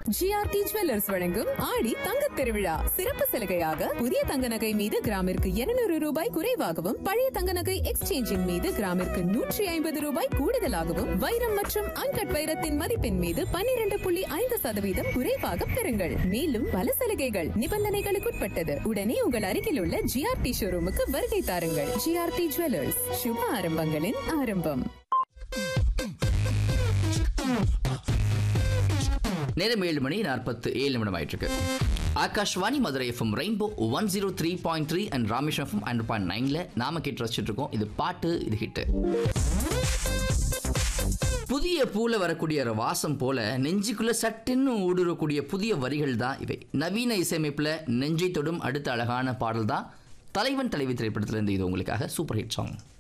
GRT jewellers வழங்கும் ஆடி தங்கத் திருவிழா சிறப்பு சலுகையாக புதிய தங்க நகை மீது கிராமிற்கு 200 ரூபாய் குறைவாகவும் பழைய தங்க நகை எக்ஸ்சேஞ்சின் மீது கிராமிற்கு நூற்றி ஐம்பது ரூபாய் கூடுதலாகவும் வைரம் மற்றும் அன்கட் வைரத்தின் மதிப்பின் மீது 12.5% புள்ளி ஐந்து சதவீதம் குறைவாக பெறுங்கள் மேலும் பல சலுகைகள் நிபந்தனைகளுக்குட்பட்டது உடனே உங்கள் அருகில் உள்ள ஜிஆர்டி ஷோரூமுக்கு வருகை தாருங்கள் ஜிஆர்டி ஜுவல்லர்ஸ் சுப ஆரம்பங்களின் ஆரம்பம் நேரம் ஏழு மணி நாற்பத்து ஏழு நிமிடம் ஆயிட்டு இருக்கு Akashvani Madurai FM rainbow one zero three point three and Rameswaram FM hundred point நைன்ல நாம கேட்டு ரசிச்சுட்டு இருக்கோம் இது பாட்டு இது ஹிட் புதிய பூல வரக்கூடிய ஒரு வாசம் போல நெஞ்சுக்குள்ள சட்டுன்னு ஊடுருவக்கூடிய புதிய வரிகள் தான் இவை நவீன இசையமைப்புல நெஞ்சை தொடும் அடுத்த அழகான பாடல் தான் தலைவன் தலைவி திரைப்படத்திலிருந்து இது உங்களுக்காக சூப்பர் ஹிட் சாங்